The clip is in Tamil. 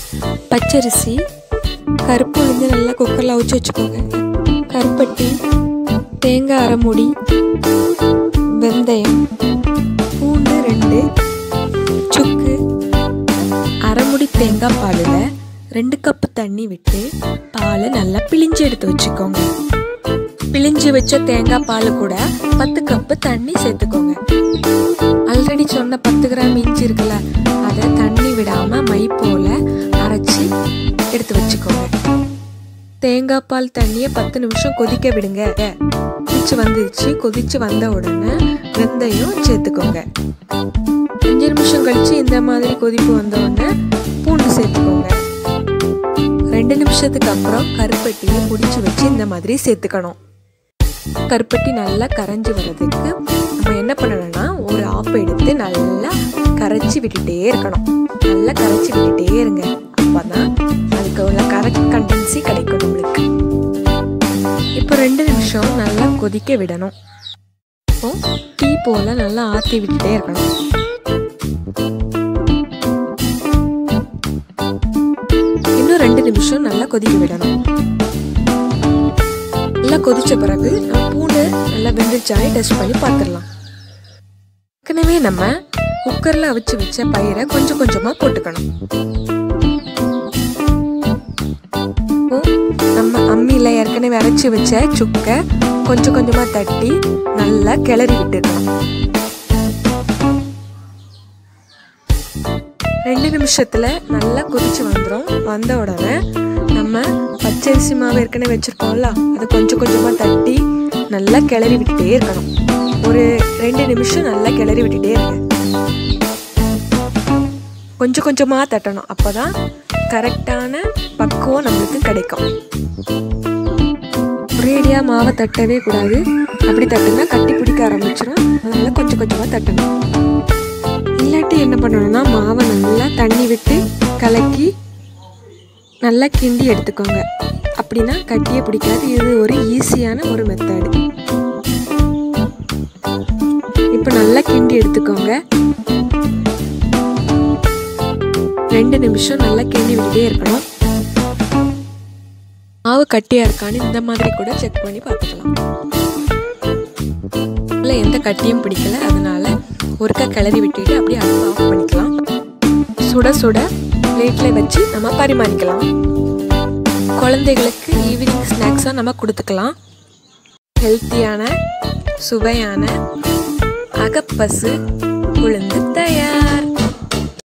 பச்சரிசி கருப்பு உளுந்து நல்லா குக்கரில் அவிச்சு வச்சுக்கோங்க கருப்பட்டி தேங்காய் அரைமுடி வெந்தயம் பூண்டு ரெண்டு சுக்கு அரைமுடி தேங்காய் பாலில் ரெண்டு கப்பு தண்ணி விட்டு பாலை நல்லா பிழிஞ்சு எடுத்து வச்சுக்கோங்க பிழிஞ்சு வச்ச தேங்காய் பால் கூட பத்து கப்பு தண்ணி சேர்த்துக்கோங்க ஆல்ரெடி சொன்ன பத்து கிராம் இஞ்சி இருக்குல்ல அதை தண்ணி விடாம மை போல அரைச்சி எடுத்து வச்சுக்கோங்க தேங்காய் பால் தண்ணியை பத்து நிமிஷம் கொதிக்க விடுங்க கொதிச்சு வந்துருச்சு கொதிச்சு வந்த உடனே வெந்தயம் சேர்த்துக்கோங்க அஞ்சு நிமிஷம் கழிச்சு இந்த மாதிரி கொதிப்பு வந்த உடனே பூண்டு சேர்த்துக்கோங்க ரெண்டு நிமிஷத்துக்கு அப்புறம் கருப்பட்டியை பிடிச்சி வச்சு இந்த மாதிரி சேர்த்துக்கணும் கருப்பட்டி நல்லா கரைஞ்சி வர்றதுக்கு நம்ம என்ன பண்ணணும்னா ஒரு ஆப் எடுத்து நல்லா கரைச்சி விட்டுட்டே இருக்கணும் நல்லா கரைச்சி விட்டுட்டே இருங்க அப்பதான் அதுக்கு உள்ள கரெக்ட் கண்டென்சி கிடைக்கும் நம்மளுக்கு இப்போ ரெண்டு நிமிஷம் நல்லா கொதிக்க விடணும் இப்போ டீ போல நல்லா ஆற்றி விட்டுட்டே இருக்கணும் இன்னும் ரெண்டு நிமிஷம் நல்லா கொதிக்க விடணும் நல்லா கொதிச்ச பிறகு நம்ம பூண்டு நல்லா வெந்துருச்சானே டெஸ்ட் பண்ணி பார்த்துடலாம் ஏற்கனவே நம்ம குக்கரில் அவிச்சு வச்ச பயிரை கொஞ்சம் கொஞ்சமாக போட்டுக்கணும் நம்ம அம்மியில் ஏற்கனவே அரைச்சி வச்ச சுக்கை கொஞ்சம் கொஞ்சமாக தட்டி நல்லா கிளறி விட்டுக்கணும் ரெண்டு நிமிஷத்தில் நல்லா கொதிச்சு வந்துடும் வந்த உடனே நம்ம பச்சரிசி மாவு ஏற்கனவே வச்சுருப்போம்ல அதை கொஞ்சம் கொஞ்சமாக தட்டி நல்லா கிளறி விட்டுட்டே இருக்கணும் ஒரு ரெண்டு நிமிஷம் நல்லா கிளறி விட்டுட்டே இருங்க கொஞ்சம் கொஞ்சமாக தட்டணும் அப்போ தான் கரெக்டான பக்குவம் நம்மளுக்கு கிடைக்கும் ஒரேடியாக மாவை தட்டவே கூடாது அப்படி தட்டுனா கட்டி பிடிக்க ஆரம்பிச்சிடும் அதனால் கொஞ்சம் கொஞ்சமாக தட்டணும் இல்லாட்டி என்ன பண்ணணும்னா மாவை நல்லா தண்ணி விட்டு கலக்கி நல்லா கிண்டி எடுத்துக்கோங்க அப்படின்னா கட்டியே பிடிக்காது இது ஒரு ஈஸியான ஒரு மெத்தடு இப்போ நல்லா கிண்டி எடுத்துக்கோங்க ரெண்டு நிமிஷம் நல்லா கிண்டி விட்டுட்டே இருக்கணும் மாவு கட்டியாக இருக்கான்னு இந்த மாதிரி கூட செக் பண்ணி பார்த்துக்கலாம் இல்லை எந்த கட்டியும் பிடிக்கல அதனால ஒருக்கா கிளறி விட்டுட்டு அப்படியே அடுப்பு ஆஃப் பண்ணிக்கலாம் சுட சுட பிளேட்டில் வச்சு நம்ம பரிமாறிக்கலாம் குழந்தைகளுக்கு ஈவினிங் ஸ்நாக்ஸாக நம்ம கொடுத்துக்கலாம் ஹெல்த்தியான சுவையான அகப்பசு உளுந்து